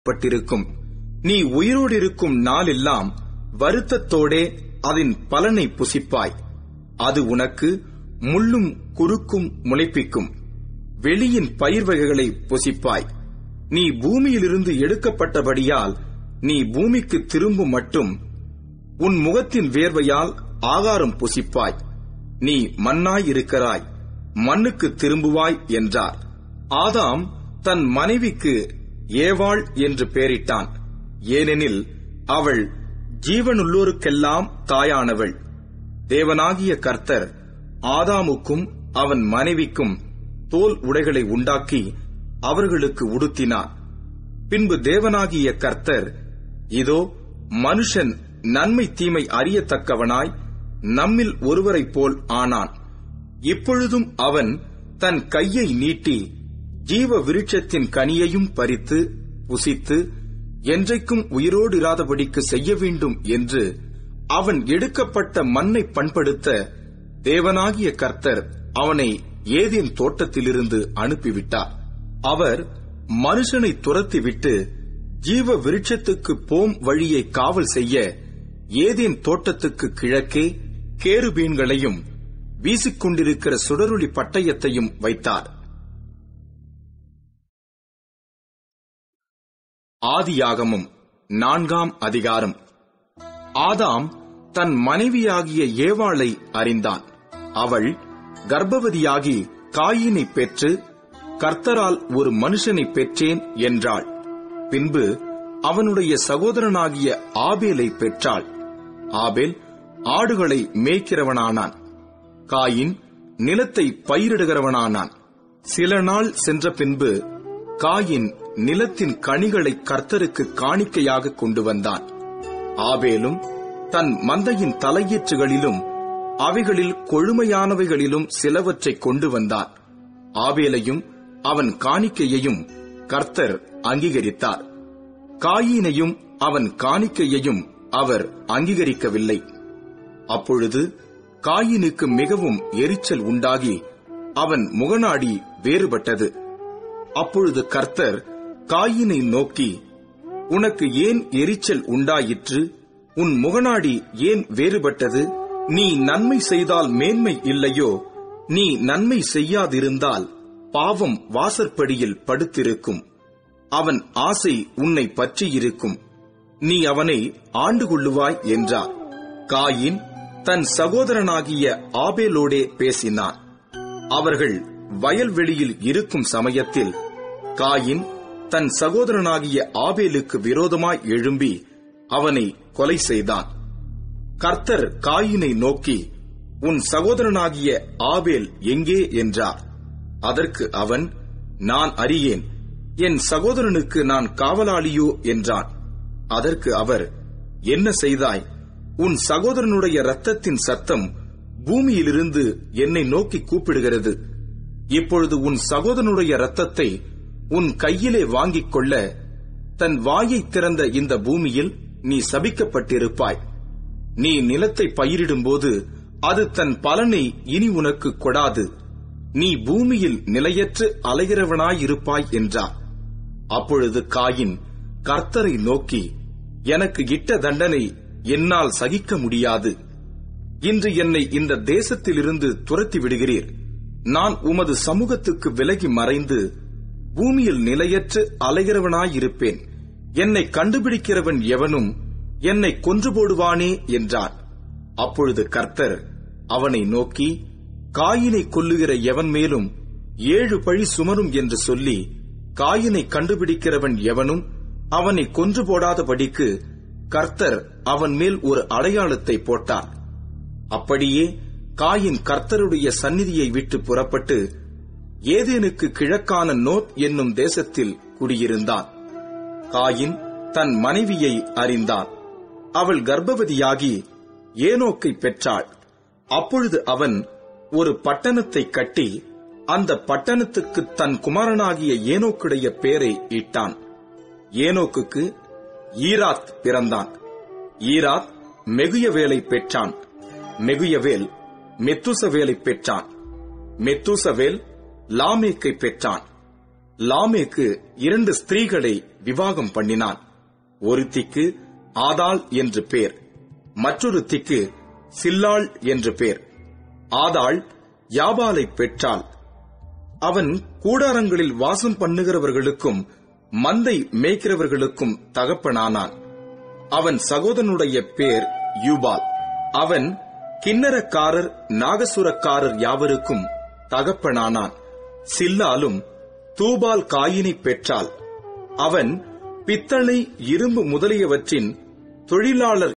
பட்டிருக்கும் நீ உயிரோடு இருக்கும் நாளெல்லாம் வருத்தத்தோடே அதன் பலனை புசிப்பாய் அது உனக்கு முள்ளும் குறுக்கும் முளைப்பிக்கும் வெளியின் பயிர் வகைகளை புசிப்பாய் நீ பூமியிலிருந்து எடுக்கப்பட்டபடியால் நீ பூமிக்கு திரும்பும் மட்டும் உன் முகத்தின் வேர்வையால் ஆகாரம் புசிப்பாய் நீ மண்ணாயிருக்கிறாய் மண்ணுக்கு திரும்புவாய் என்றார் ஆதாம் தன் மனைவிக்கு ஏவாள் என்று பெயரிட்டான் ஏனெனில் அவள் ஜீவனுள்ளோருக்கெல்லாம் தாயானவள் தேவனாகிய கர்த்தர் ஆதாமுக்கும் அவன் மனைவிக்கும் தோல் உடைகளை உண்டாக்கி அவர்களுக்கு உடுத்தினார் பின்பு தேவனாகிய கர்த்தர் இதோ மனுஷன் நன்மை தீமை அறியத்தக்கவனாய் நம்மில் ஒருவரைப் போல் ஆனான் இப்பொழுதும் அவன் தன் கையை நீட்டி ஜீவ விருட்சத்தின் கனியையும் பறித்து புசித்து என்றைக்கும் உயிரோடு இராதபடிக்கு செய்ய வேண்டும் என்று அவன் எடுக்கப்பட்ட மண்ணை பண்படுத்த தேவனாகிய கர்த்தர் அவனை ஏதேன் தோட்டத்திலிருந்து அனுப்பிவிட்டார் அவர் மனுஷனை துரத்திவிட்டு ஜீவ விருட்சத்துக்கு போம் வழியை காவல் செய்ய ஏதேன் தோட்டத்துக்கு கிழக்கே கேருபீன்களையும் வீசிக்கொண்டிருக்கிற சுடரொளி பட்டயத்தையும் வைத்தார் ஆதியாகமும் நான்காம் அதிகாரம் ஆதாம் தன் மனைவியாகிய ஏவாளை அறிந்தான் அவள் கர்ப்பவதியாகி காயினை பெற்று கர்த்தரால் ஒரு மனுஷனை பெற்றேன் என்றாள் பின்பு அவனுடைய சகோதரனாகிய ஆபேலை பெற்றாள் ஆபேல் ஆடுகளை மேய்க்கிறவனானான் காயின் நிலத்தை பயிரிடுகிறவனானான் சில நாள் சென்ற பின்பு காயின் நிலத்தின் கனிகளை கர்த்தருக்கு காணிக்கையாக கொண்டு வந்தான் ஆபேலும் தன் மந்தையின் தலையீற்றுகளிலும் அவைகளில் கொழுமையானவைகளிலும் சிலவற்றை கொண்டு வந்தான் ஆபேலையும் அவன் காணிக்கையையும் கர்த்தர் அங்கீகரித்தார் காயினையும் அவன் காணிக்கையையும் அவர் அங்கீகரிக்கவில்லை அப்பொழுது காயினுக்கு மிகவும் எரிச்சல் உண்டாகி அவன் முகநாடி வேறுபட்டது அப்பொழுது கர்த்தர் காயினை நோக்கி உனக்கு ஏன் எரிச்சல் உண்டாயிற்று உன் முகநாடி ஏன் வேறுபட்டது நீ நன்மை செய்தால் மேன்மை இல்லையோ நீ நன்மை செய்யாதிருந்தால் பாவம் வாசற்படியில் படுத்திருக்கும் அவன் ஆசை உன்னை பற்றியிருக்கும் நீ அவனை ஆண்டு கொள்ளுவாய் என்றார் காயின் தன் சகோதரனாகிய ஆபேலோடே பேசினான் அவர்கள் வயல்வெளியில் இருக்கும் சமயத்தில் காயின் தன் சகோதரனாகிய ஆபேலுக்கு விரோதமாய் எழும்பி அவனை கொலை செய்தான் கர்த்தர் காயினை நோக்கி உன் சகோதரனாகிய ஆபேல் எங்கே என்றார் அதற்கு அவன் நான் அறியேன் என் சகோதரனுக்கு நான் காவலாளியோ என்றான் அதற்கு அவர் என்ன செய்தாய் உன் சகோதரனுடைய இரத்தத்தின் சத்தம் பூமியிலிருந்து என்னை நோக்கி கூப்பிடுகிறது இப்பொழுது உன் சகோதரனுடைய இரத்தத்தை உன் கையிலே வாங்கிக் கொள்ள தன் வாயை திறந்த இந்த பூமியில் நீ சபிக்கப்பட்டிருப்பாய் நீ நிலத்தை பயிரிடும்போது அது தன் பலனை இனி உனக்கு கொடாது நீ பூமியில் நிலையற்று அலைகிறவனாயிருப்பாய் என்றார் அப்பொழுது காயின் கர்த்தரை நோக்கி எனக்கு இட்ட தண்டனை என்னால் சகிக்க முடியாது இன்று என்னை இந்த தேசத்திலிருந்து துரத்தி விடுகிறீர் நான் உமது சமூகத்துக்கு விலகி மறைந்து பூமியில் நிலையற்று அலைகிறவனாயிருப்பேன் என்னை கண்டுபிடிக்கிறவன் எவனும் என்னை கொன்று போடுவானே என்றான் அப்பொழுது கர்த்தர் அவனை நோக்கி காயினை கொல்லுகிற எவன் மேலும் ஏழு பழி சுமரும் என்று சொல்லி காயினை கண்டுபிடிக்கிறவன் எவனும் அவனை கொன்று போடாதபடிக்கு கர்த்தர் அவன் மேல் ஒரு அடையாளத்தை போட்டார் அப்படியே காயின் கர்த்தருடைய சந்நிதியை விட்டு புறப்பட்டு ஏதேனுக்கு கிழக்கான நோத் என்னும் தேசத்தில் குடியிருந்தான் காயின் தன் மனைவியை அறிந்தான் அவள் கர்ப்பவதியாகி ஏனோக்கை பெற்றாள் அப்பொழுது அவன் ஒரு பட்டணத்தை கட்டி அந்த பட்டணத்துக்கு தன் குமாரனாகிய ஏனோக்குடைய பெயரை இட்டான் ஏனோக்குக்கு ஈராத் பிறந்தான் ஈராத் மெகுயவேலை பெற்றான் மெகுயவேல் மெத்துசவேலை பெற்றான் மெத்துசவேல் லாமேக்கை பெற்றான் லாமேக்கு இரண்டு ஸ்திரீகளை விவாகம் பண்ணினான் ஒருத்திக்கு ஆதாள் என்று பேர் மற்றொருத்திக்கு சில்லாள் என்று பேர் ஆதாள் யாபாலை பெற்றாள் அவன் கூடாரங்களில் வாசம் பண்ணுகிறவர்களுக்கும் மந்தை மேய்க்கிறவர்களுக்கும் தகப்பனானான் அவன் சகோதரனுடைய பேர் யூபால் அவன் கிண்ணரக்காரர் நாகசுரக்காரர் யாவருக்கும் தகப்பனானான் சில்லாலும் தூபால் காயினை பெற்றாள் அவன் பித்தளை இரும்பு முதலியவற்றின் தொழிலாளர்